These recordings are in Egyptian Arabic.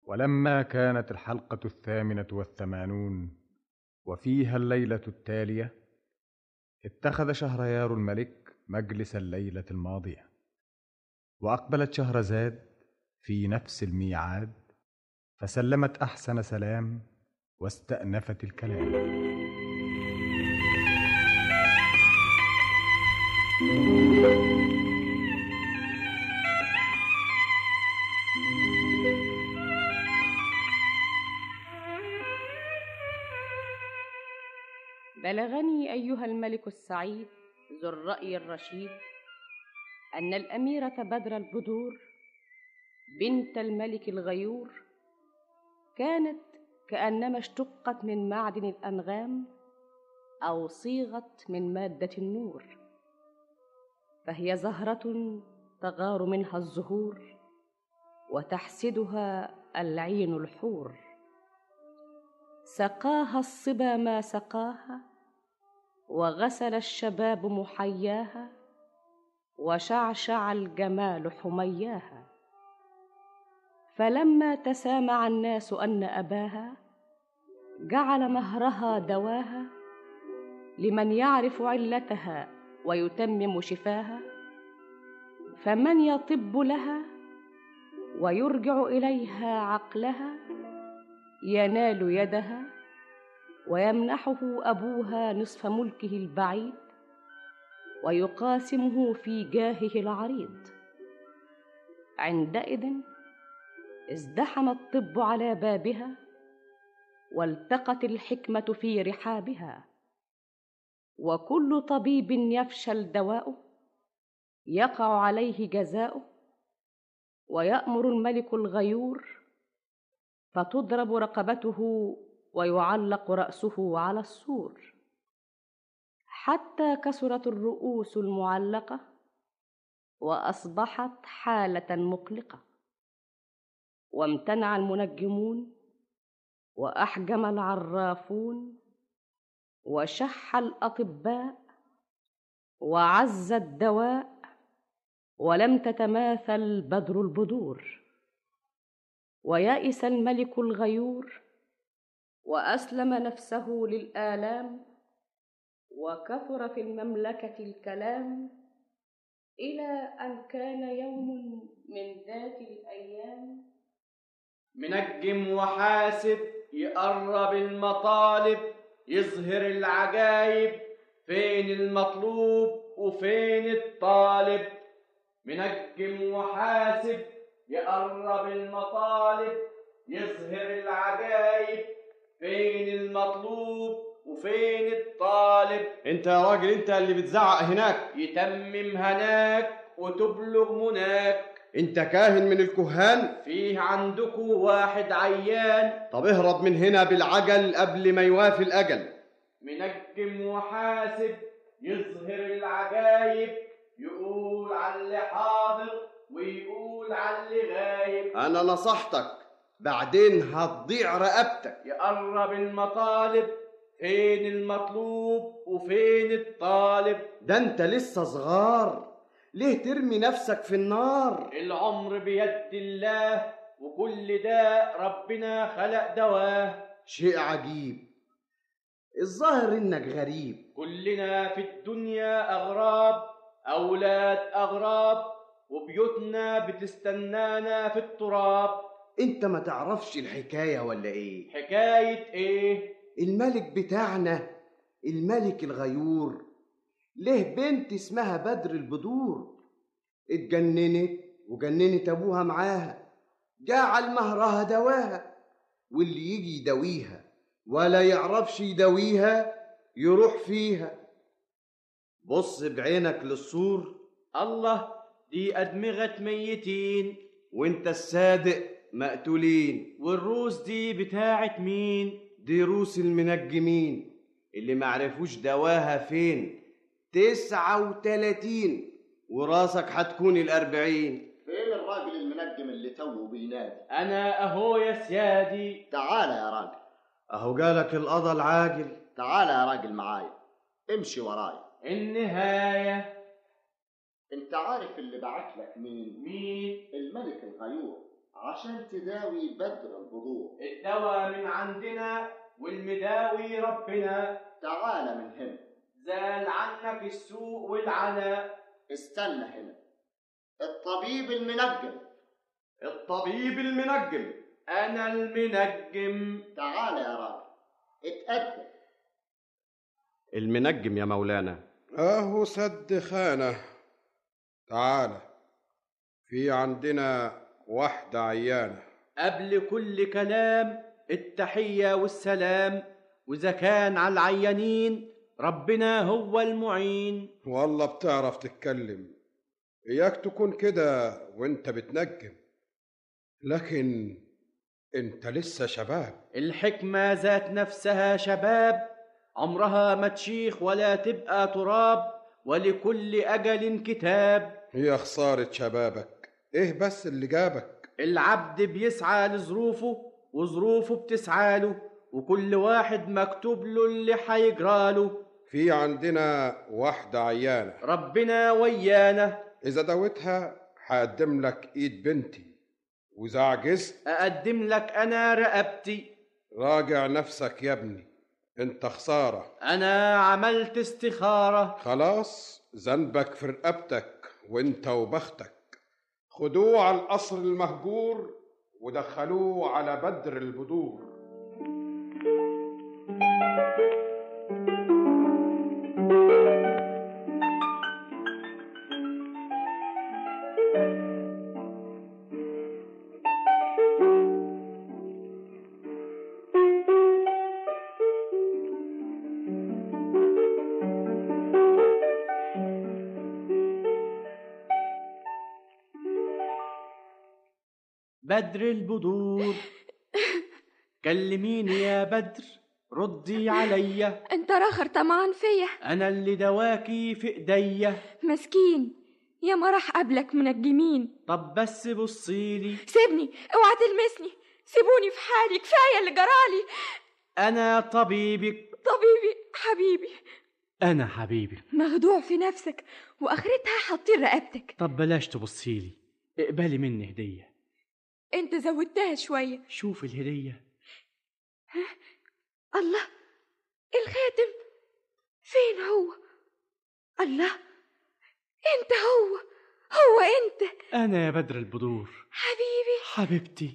ولما كانت الحلقة الثامنة والثمانون وفيها الليلة التالية اتخذ شهريار الملك مجلس الليلة الماضية وأقبلت شهرزاد في نفس الميعاد فسلمت أحسن سلام واستأنفت الكلام بلغني أيها الملك السعيد ذو الرأي الرشيد أن الأميرة بدر البدور بنت الملك الغيور كانت كأنما اشتقت من معدن الأنغام أو صيغت من مادة النور فهي زهرة تغار منها الزهور وتحسدها العين الحور سقاها الصبا ما سقاها وغسل الشباب محياها وشعشع الجمال حمياها فلما تسامع الناس ان اباها جعل مهرها دواها لمن يعرف علتها ويتمم شفاها فمن يطب لها ويرجع اليها عقلها ينال يدها ويمنحه ابوها نصف ملكه البعيد ويقاسمه في جاهه العريض عندئذ ازدحم الطب على بابها والتقت الحكمه في رحابها وكل طبيب يفشل دواؤه يقع عليه جزاؤه ويامر الملك الغيور فتضرب رقبته ويعلق راسه على السور حتى كسرت الرؤوس المعلقه واصبحت حاله مقلقه وامتنع المنجمون واحجم العرافون وشح الاطباء وعز الدواء ولم تتماثل بدر البدور ويأس الملك الغيور وأسلم نفسه للآلام وكثر في المملكة الكلام إلى أن كان يوم من ذات الأيام منجم وحاسب يقرب المطالب يظهر العجايب فين المطلوب وفين الطالب منجم وحاسب يقرب المطالب يظهر العجايب فين المطلوب وفين الطالب انت يا راجل انت اللي بتزعق هناك يتمم هناك وتبلغ مناك انت كاهن من الكهان فيه عندكوا واحد عيان طب اهرب من هنا بالعجل قبل ما يوافي الاجل منجم وحاسب يظهر العجايب يقول على اللي حاضر ويقول على اللي غايب انا نصحتك بعدين هتضيع رقبتك يقرب المطالب فين المطلوب وفين الطالب ده انت لسه صغار ليه ترمي نفسك في النار العمر بيد الله وكل ده ربنا خلق دواه شيء عجيب الظاهر انك غريب كلنا في الدنيا اغراب اولاد اغراب وبيوتنا بتستنانا في التراب انت ما تعرفش الحكاية ولا ايه حكاية ايه الملك بتاعنا الملك الغيور له بنت اسمها بدر البدور اتجننت وجننت ابوها معاها جعل مهرها دواها واللي يجي يداويها ولا يعرفش يداويها يروح فيها بص بعينك للسور الله دي أدمغة ميتين وانت الصادق مقتولين والروس دي بتاعت مين دي روس المنجمين اللي معرفوش دواها فين تسعة وتلاتين وراسك هتكون الأربعين فين الراجل المنجم اللي توه بينادي أنا أهو يا سيادي تعالى يا راجل أهو جالك القضا العاجل تعالى يا راجل معايا امشي ورايا النهاية انت عارف اللي بعت لك مين مين الملك الغيور عشان تداوي بدر البذور الدواء من عندنا والمداوي ربنا تعال من هنا زال عنك السوء والعناء استنى هنا الطبيب المنجم الطبيب المنجم أنا المنجم تعال يا راجل اتقدم المنجم يا مولانا اهو سد خانه تعالى في عندنا واحدة عيانة قبل كل كلام التحية والسلام وإذا كان على العيانين ربنا هو المعين والله بتعرف تتكلم اياك تكون كده وانت بتنجم لكن انت لسه شباب الحكمة ذات نفسها شباب عمرها ما تشيخ ولا تبقى تراب ولكل أجل كتاب يا خسارة شبابك ايه بس اللي جابك العبد بيسعى لظروفه وظروفه بتسعى له وكل واحد مكتوب له اللي هيجراله في عندنا واحدة عيانة ربنا ويانا إذا دوتها هقدم لك إيد بنتي وإذا عجزت أقدم لك أنا رقبتي راجع نفسك يا ابني أنت خسارة أنا عملت استخارة خلاص ذنبك في رقبتك وأنت وبختك خدوه على القصر المهجور ودخلوه على بدر البدور بدر البدور كلميني يا بدر ردي عليا انت راخر طمعان فيا أنا اللي دواكي في إيديا مسكين يا ما راح قبلك منجمين طب بس بصيلي سيبني اوعى تلمسني سيبوني في حالي كفايه اللي جرالي أنا طبيبك طبيبي حبيبي أنا حبيبي مخدوع في نفسك واخرتها حاطين رقبتك طب بلاش تبصيلي اقبلي مني هدية انت زودتها شويه شوف الهدية الله الخاتم فين هو الله انت هو هو انت أنا يا بدر البدور حبيبي حبيبتي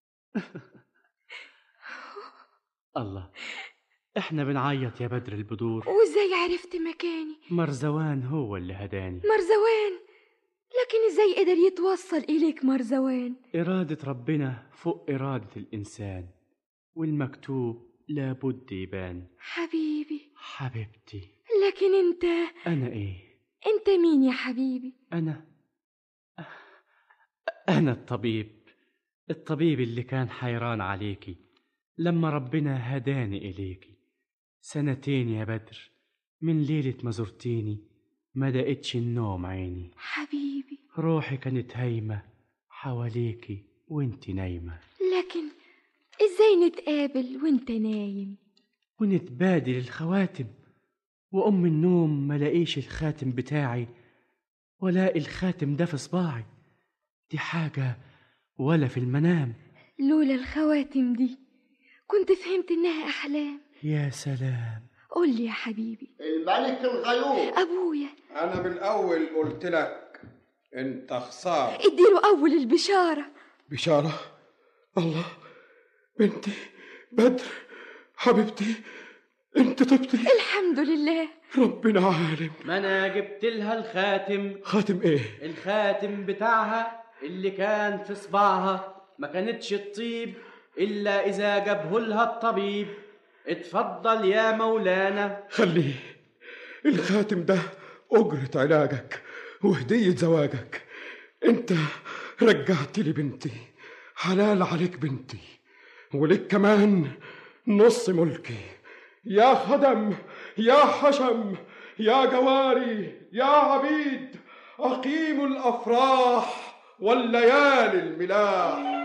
الله احنا بنعيط يا بدر البدور وازاي عرفت مكاني مرزوان هو اللي هداني مرزوان لكن ازاي قدر يتوصل اليك مرزوان إرادة ربنا فوق إرادة الإنسان والمكتوب لابد يبان حبيبي حبيبتي لكن انت أنا إيه؟ انت مين يا حبيبي أنا أنا الطبيب الطبيب اللي كان حيران عليكي لما ربنا هداني إليكي سنتين يا بدر من ليلة ما زرتيني ما دقتش النوم عيني حبيبي روحي كانت هايمة حواليكي وانت نايمة لكن ازاي نتقابل وانت نايم ونتبادل الخواتم وأم النوم ملاقيش الخاتم بتاعي ولاقي الخاتم ده في صباعي دي حاجة ولا في المنام لولا الخواتم دي كنت فهمت انها احلام يا سلام قول لي يا حبيبي الملك الغيور ابويا أنا بالأول قلت لك أنت خسارة اديله اول البشاره بشارة الله بنتي بدر حبيبتي انت طبتي الحمد لله ربنا عالم ما أنا جبت لها الخاتم خاتم ايه الخاتم بتاعها اللي كان في صباعها ما كانتش تطيب إلا إذا جابه لها الطبيب اتفضل يا مولانا خليه الخاتم ده أجرة علاجك وهدية زواجك انت رجعت لي بنتي حلال عليك بنتي ولك كمان نص ملكي يا خدم يا حشم يا جواري يا عبيد أقيموا الأفراح والليالي الملاح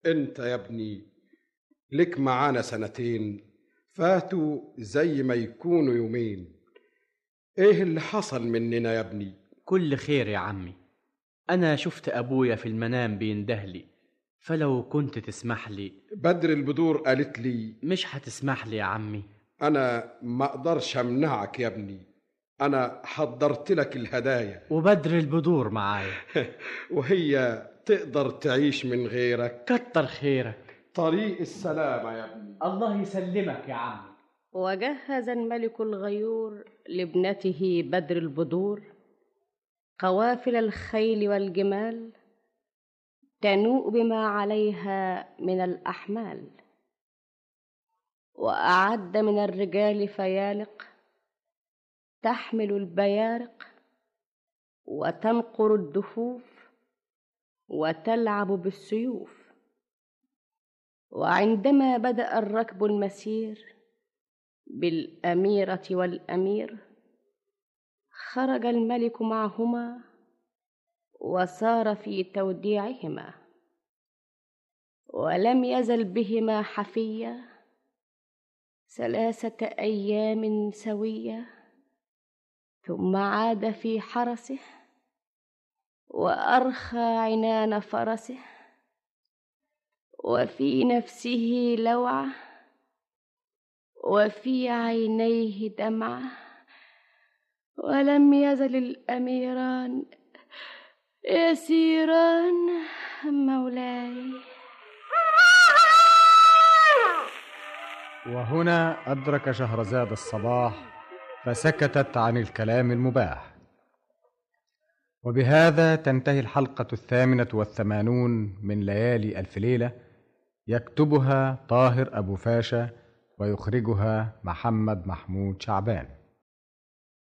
انت يا ابني لك معانا سنتين فاتوا زي ما يكونوا يومين ايه اللي حصل مننا يا ابني كل خير يا عمي أنا شفت أبويا في المنام بيندهلي فلو كنت تسمح لي بدر البدور قالت لي مش هتسمح لي يا عمي انا ما اقدرش امنعك يا ابني انا حضرت لك الهدايا وبدر البدور معايا وهي تقدر تعيش من غيرك كتر خيرك طريق السلامة يا ابني الله يسلمك يا عمي وجهز الملك الغيور لابنته بدر البدور قوافل الخيل والجمال تنوء بما عليها من الأحمال وأعد من الرجال فيالق تحمل البيارق وتنقر الدفوف وتلعب بالسيوف وعندما بدأ الركب المسير بالأميرة والأمير خرج الملك معهما وسار في توديعهما ولم يزل بهما حفيا ثلاثة أيام سوية ثم عاد في حرسه وأرخى عنان فرسه وفي نفسه لوعه وفي عينيه دمعه ولم يزل الاميران يسيران مولاي وهنا أدرك شهرزاد الصباح فسكتت عن الكلام المباح وبهذا تنتهي الحلقة الثامنة والثمانون من ليالي ألف ليلة يكتبها طاهر أبو فاشا ويخرجها محمد محمود شعبان